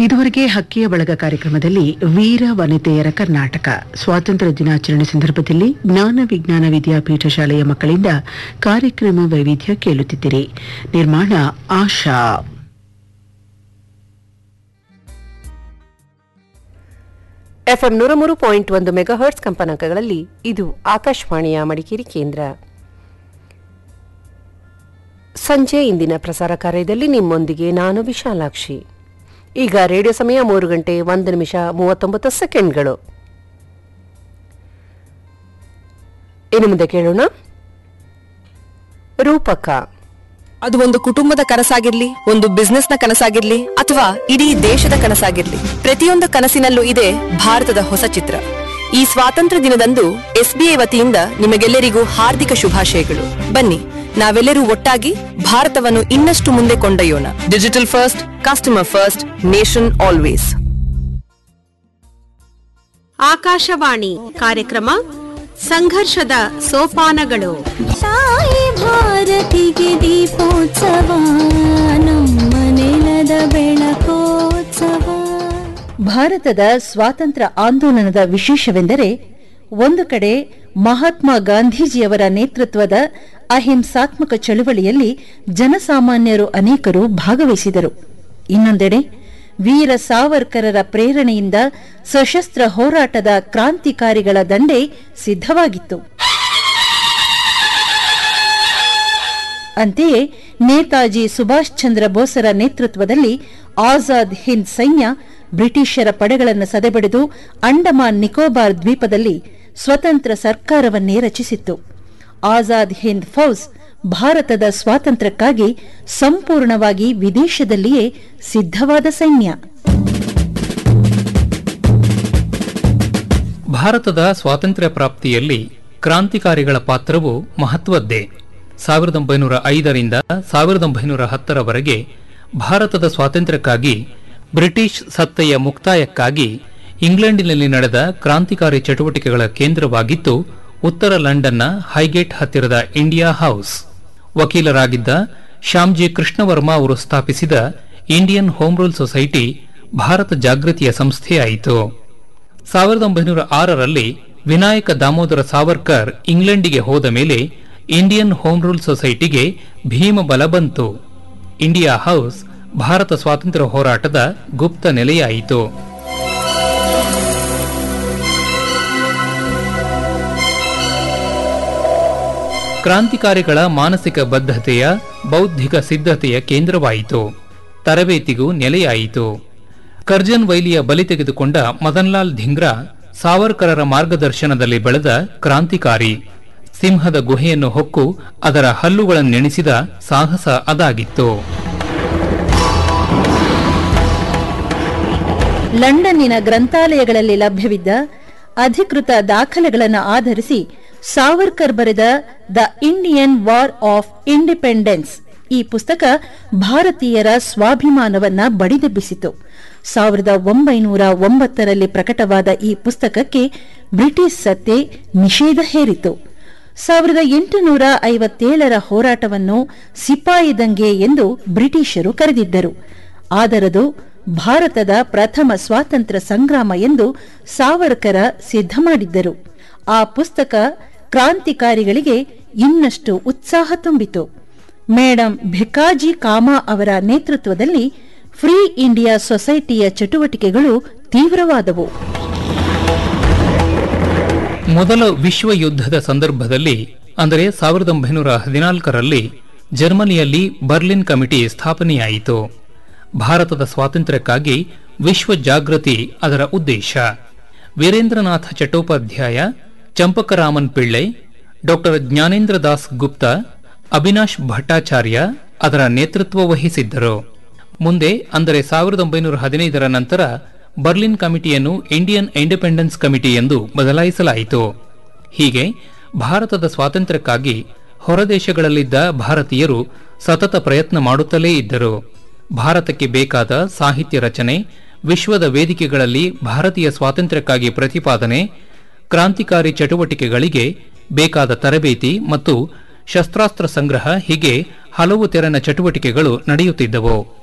ಇದುವರೆಗೆ ಹಕ್ಕಿಯ ಬಳಗ ಕಾರ್ಯಕ್ರಮದಲ್ಲಿ ವೀರ ವನಿತೆಯರ ಕರ್ನಾಟಕ ಸ್ವಾತಂತ್ರ್ಯ ದಿನಾಚರಣೆ ಸಂದರ್ಭದಲ್ಲಿ ಜ್ಞಾನ ವಿಜ್ಞಾನ ವಿದ್ಯಾಪೀಠ ಶಾಲೆಯ ಮಕ್ಕಳಿಂದ ಕಾರ್ಯಕ್ರಮ ವೈವಿಧ್ಯ ಕೇಳುತ್ತಿದ್ದಿರಿ ನಿರ್ಮಾಣ ಆಶಾ ಎಫ್ಎಂ ನೂರ ಮೂರು ಪಾಯಿಂಟ್ ಒಂದು ಮೆಗಾಹರ್ಟ್ಸ್ ಕಂಪನಾಂಕಗಳಲ್ಲಿ ಇದು ಆಕಾಶವಾಣಿಯ ಮಡಿಕೇರಿ ಕೇಂದ್ರ ಸಂಜೆ ಇಂದಿನ ಪ್ರಸಾರ ಕಾರ್ಯದಲ್ಲಿ ನಿಮ್ಮೊಂದಿಗೆ ನಾನು ವಿಶಾಲಾಕ್ಷಿ ಈಗ ರೇಡಿಯೋ ಸಮಯ ಮೂರು ಗಂಟೆ ಒಂದು ನಿಮಿಷ ಮೂವತ್ತೊಂಬತ್ತು ಸೆಕೆಂಡ್ಗಳು ಇನ್ನು ಮುಂದೆ ಕೇಳೋಣ ರೂಪಕ ಅದು ಒಂದು ಕುಟುಂಬದ ಕನಸಾಗಿರ್ಲಿ ಒಂದು ಬಿಸ್ನೆಸ್ ನ ಕನಸಾಗಿರ್ಲಿ ಅಥವಾ ಇಡೀ ದೇಶದ ಕನಸಾಗಿರ್ಲಿ ಪ್ರತಿಯೊಂದು ಕನಸಿನಲ್ಲೂ ಇದೆ ಭಾರತದ ಹೊಸ ಚಿತ್ರ ಈ ಸ್ವಾತಂತ್ರ್ಯ ದಿನದಂದು ಎಸ್ಬಿಐ ವತಿಯಿಂದ ನಿಮಗೆಲ್ಲರಿಗೂ ಹಾರ್ದಿಕ ಶುಭಾಶಯಗಳು ಬನ್ನಿ ನಾವೆಲ್ಲರೂ ಒಟ್ಟಾಗಿ ಭಾರತವನ್ನು ಇನ್ನಷ್ಟು ಮುಂದೆ ಕೊಂಡೊಯ್ಯೋಣ digital first customer first nation always Akashvani ಕಾರ್ಯಕ್ರಮ ಸಂಘರ್ಷದ ಸೋಪಾನಗಳು ತಾಯಿ ಭಾರತಿಗೆ ದೀಪೋತ್ಸವ ನಮ್ಮ ನೆಲದ ಬೆಳಕೋತ್ಸವ ಭಾರತದ ಸ್ವಾತಂತ್ರ್ಯ ಆಂದೋಲನದ ವಿಶೇಷವೆಂದರೆ ಒಂದು ಕಡೆ ಮಹಾತ್ಮ ಗಾಂಧೀಜಿಯವರ ನೇತೃತ್ವದ ಅಹಿಂಸಾತ್ಮಕ ಚಳುವಳಿಯಲ್ಲಿ ಜನಸಾಮಾನ್ಯರು ಅನೇಕರು ಭಾಗವಹಿಸಿದರು ಇನ್ನೊಂದೆಡೆ ವೀರ ಸಾವರ್ಕರರ ಪ್ರೇರಣೆಯಿಂದ ಸಶಸ್ತ್ರ ಹೋರಾಟದ ಕ್ರಾಂತಿಕಾರಿಗಳ ದಂಡೆ ಸಿದ್ಧವಾಗಿತ್ತು ಅಂತೆಯೇ ನೇತಾಜಿ ಸುಭಾಷ್ ಚಂದ್ರ ಬೋಸರ ನೇತೃತ್ವದಲ್ಲಿ ಆಜಾದ್ ಹಿಂದ್ ಸೈನ್ಯ ಬ್ರಿಟಿಷರ ಪಡೆಗಳನ್ನು ಸದೆಬಡಿದು ಅಂಡಮಾನ್ ನಿಕೋಬಾರ್ ದ್ವೀಪದಲ್ಲಿ ಸ್ವತಂತ್ರ ಸರ್ಕಾರವನ್ನೇ ರಚಿಸಿತ್ತು ಆಜಾದ್ ಹಿಂದ್ ಫೌಜ್ ಭಾರತದ ಸ್ವಾತಂತ್ರ್ಯಕ್ಕಾಗಿ ಸಂಪೂರ್ಣವಾಗಿ ವಿದೇಶದಲ್ಲಿಯೇ ಸಿದ್ಧವಾದ ಸೈನ್ಯ ಭಾರತದ ಸ್ವಾತಂತ್ರ್ಯ ಪ್ರಾಪ್ತಿಯಲ್ಲಿ ಕ್ರಾಂತಿಕಾರಿಗಳ ಪಾತ್ರವು ಮಹತ್ವದ್ದೇ ಸಾವಿರದ ಒಂಬೈನೂರ ಐದರಿಂದ ಸಾವಿರದ ಒಂಬೈನೂರ ಹತ್ತರವರೆಗೆ ಭಾರತದ ಸ್ವಾತಂತ್ರ್ಯಕ್ಕಾಗಿ ಬ್ರಿಟಿಷ್ ಸತ್ತೆಯ ಮುಕ್ತಾಯಕ್ಕಾಗಿ ಇಂಗ್ಲೆಂಡಿನಲ್ಲಿ ನಡೆದ ಕ್ರಾಂತಿಕಾರಿ ಚಟುವಟಿಕೆಗಳ ಕೇಂದ್ರವಾಗಿತ್ತು ಉತ್ತರ ಲಂಡನ್ನ ಹೈಗೇಟ್ ಹತ್ತಿರದ ಇಂಡಿಯಾ ಹೌಸ್ ವಕೀಲರಾಗಿದ್ದ ಶ್ಯಾಮ್ಜಿ ಕೃಷ್ಣವರ್ಮ ಅವರು ಸ್ಥಾಪಿಸಿದ ಇಂಡಿಯನ್ ಹೋಮ್ ರೂಲ್ ಸೊಸೈಟಿ ಭಾರತ ಜಾಗೃತಿಯ ಸಂಸ್ಥೆಯಾಯಿತು ಸಾವಿರದ ಒಂಬೈನೂರ ಆರರಲ್ಲಿ ವಿನಾಯಕ ದಾಮೋದರ ಸಾವರ್ಕರ್ ಇಂಗ್ಲೆಂಡಿಗೆ ಹೋದ ಮೇಲೆ ಇಂಡಿಯನ್ ಹೋಮ್ ರೂಲ್ ಸೊಸೈಟಿಗೆ ಭೀಮ ಬಲ ಬಂತು ಇಂಡಿಯಾ ಹೌಸ್ ಭಾರತ ಸ್ವಾತಂತ್ರ್ಯ ಹೋರಾಟದ ಗುಪ್ತ ನೆಲೆಯಾಯಿತು ಕ್ರಾಂತಿಕಾರಿಗಳ ಮಾನಸಿಕ ಬದ್ಧತೆಯ ಬೌದ್ಧಿಕ ಸಿದ್ಧತೆಯ ಕೇಂದ್ರವಾಯಿತು ತರಬೇತಿಗೂ ನೆಲೆಯಾಯಿತು ಕರ್ಜನ್ ವೈಲಿಯ ಬಲಿ ತೆಗೆದುಕೊಂಡ ಮದನ್ಲಾಲ್ ಧಿಂಗ್ರಾ ಸಾವರ್ಕರರ ಮಾರ್ಗದರ್ಶನದಲ್ಲಿ ಬೆಳೆದ ಕ್ರಾಂತಿಕಾರಿ ಸಿಂಹದ ಗುಹೆಯನ್ನು ಹೊಕ್ಕು ಅದರ ಹಲ್ಲುಗಳನ್ನೆಣಿಸಿದ ಸಾಹಸ ಅದಾಗಿತ್ತು ಲಂಡನ್ನಿನ ಗ್ರಂಥಾಲಯಗಳಲ್ಲಿ ಲಭ್ಯವಿದ್ದ ಅಧಿಕೃತ ದಾಖಲೆಗಳನ್ನು ಆಧರಿಸಿ ಸಾವರ್ಕರ್ ಬರೆದ The Indian War of Independence ಈ ಪುಸ್ತಕ ಭಾರತೀಯರ ಸ್ವಾಭಿಮಾನವನ್ನ ಬಡಿದೆಬ್ಬಿಸಿತು ಸಾವಿರದ ಒಂಬೈನೂರ ಒಂಬತ್ತರಲ್ಲಿ ಪ್ರಕಟವಾದ ಈ ಪುಸ್ತಕಕ್ಕೆ ಬ್ರಿಟಿಷ್ ಸತ್ತೆ ನಿಷೇಧ ಹೇರಿತು ಸಾವಿರದ ಎಂಟುನೂರ ಐವತ್ತೇಳರ ಹೋರಾಟವನ್ನು ಸಿಪಾಯಿ ದಂಗೆ ಎಂದು ಬ್ರಿಟಿಷರು ಕರೆದಿದ್ದರು ಆದರದು ಭಾರತದ ಪ್ರಥಮ ಸ್ವಾತಂತ್ರ್ಯ ಸಂಗ್ರಾಮ ಎಂದು ಸಾವರ್ಕರ ಸಿದ್ಧ ಮಾಡಿದ್ದರು ಆ ಪುಸ್ತಕ ಕ್ರಾಂತಿಕಾರಿಗಳಿಗೆ ಇನ್ನಷ್ಟು ಉತ್ಸಾಹ ತುಂಬಿತು ಮೇಡಂ ಭಿಕಾಜಿ ಕಾಮಾ ಅವರ ನೇತೃತ್ವದಲ್ಲಿ ಫ್ರೀ ಇಂಡಿಯಾ ಸೊಸೈಟಿಯ ಚಟುವಟಿಕೆಗಳು ತೀವ್ರವಾದವು ಮೊದಲ ವಿಶ್ವ ಯುದ್ಧದ ಸಂದರ್ಭದಲ್ಲಿ ಅಂದರೆ ಸಾವಿರದ ಒಂಬೈನೂರ ಹದಿನಾಲ್ಕರಲ್ಲಿ ಜರ್ಮನಿಯಲ್ಲಿ ಬರ್ಲಿನ್ ಕಮಿಟಿ ಸ್ಥಾಪನೆಯಾಯಿತು ಭಾರತದ ಸ್ವಾತಂತ್ರ್ಯಕ್ಕಾಗಿ ವಿಶ್ವ ಜಾಗೃತಿ ಅದರ ಉದ್ದೇಶ ವೀರೇಂದ್ರನಾಥ ಚಟ್ಟೋಪಾಧ್ಯಾಯ ಚಂಪಕರಾಮನ್ ಪಿಳ್ಳೆ ಡಾಕ್ಟರ್ ಜ್ಞಾನೇಂದ್ರ ದಾಸ್ ಗುಪ್ತಾ ಅವಿನಾಶ್ ಭಟ್ಟಾಚಾರ್ಯ ಅದರ ನೇತೃತ್ವ ವಹಿಸಿದ್ದರು ಮುಂದೆ ಅಂದರೆ ಸಾವಿರದ ಒಂಬೈನೂರ ಹದಿನೈದರ ನಂತರ ಬರ್ಲಿನ್ ಕಮಿಟಿಯನ್ನು ಇಂಡಿಯನ್ ಇಂಡಿಪೆಂಡೆನ್ಸ್ ಕಮಿಟಿ ಎಂದು ಬದಲಾಯಿಸಲಾಯಿತು ಹೀಗೆ ಭಾರತದ ಸ್ವಾತಂತ್ರ್ಯಕ್ಕಾಗಿ ಹೊರದೇಶಗಳಲ್ಲಿದ್ದ ಭಾರತೀಯರು ಸತತ ಪ್ರಯತ್ನ ಮಾಡುತ್ತಲೇ ಇದ್ದರು ಭಾರತಕ್ಕೆ ಬೇಕಾದ ಸಾಹಿತ್ಯ ರಚನೆ ವಿಶ್ವದ ವೇದಿಕೆಗಳಲ್ಲಿ ಭಾರತೀಯ ಸ್ವಾತಂತ್ರ್ಯಕ್ಕಾಗಿ ಪ್ರತಿಪಾದನೆ ಕ್ರಾಂತಿಕಾರಿ ಚಟುವಟಿಕೆಗಳಿಗೆ ಬೇಕಾದ ತರಬೇತಿ ಮತ್ತು ಶಸ್ತ್ರಾಸ್ತ್ರ ಸಂಗ್ರಹ ಹೀಗೆ ಹಲವು ತೆರನ ಚಟುವಟಿಕೆಗಳು ನಡೆಯುತ್ತಿದ್ದವು